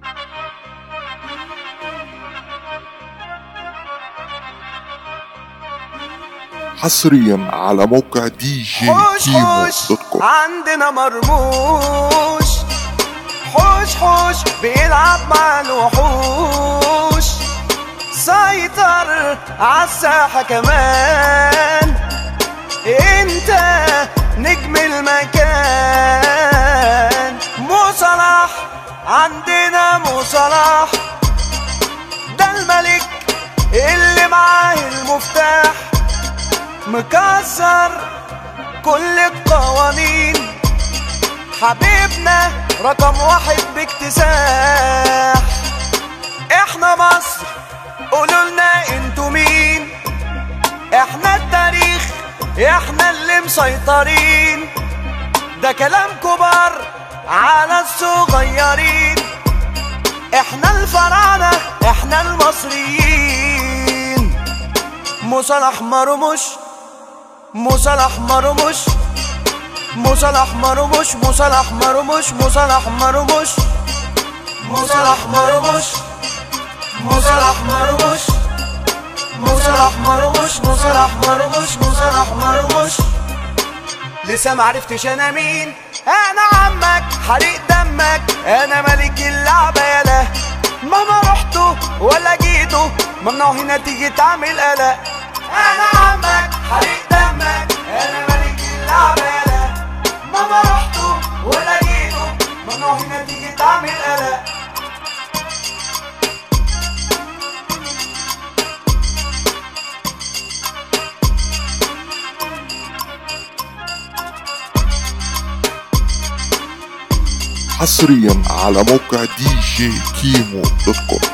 حصريا على موقع دي جي حوش كيمو حوش دوت كوم عندنا مرموش حوش حوش بيلعب مع الوحوش سيطر عالساحة كمان انت نجم المكان مو صلاح عندنا مو صلاح ده الملك اللي معاه المفتاح مكسر كل القوانين حبيبنا رقم واحد باكتساح احنا مصر قولوا لنا انتوا مين احنا التاريخ احنا اللي مسيطرين ده كلام كبار على الصغيرين احنا الفراعنة احنا المصريين مصالح مرمش مصالح مرمش مصالح مرمش مصالح مرمش مصالح مرمش مصالح مرمش مصالح مرمش مصالح مرمش مصالح مرمش مصالح مرمش لسه معرفتش انا مين انا عمك حريق دمك انا ملك اللعبة يالا مهما رحتوا ولا جيتوا ممنوع هنا تيجي تعمل قلق انا عمك حريق دمك انا ملك اللعبة يالا مهما رحتوا ولا جيتوا ممنوع هنا تيجي تعمل قلق حصريا على موقع دي جي كيمو دوت كوم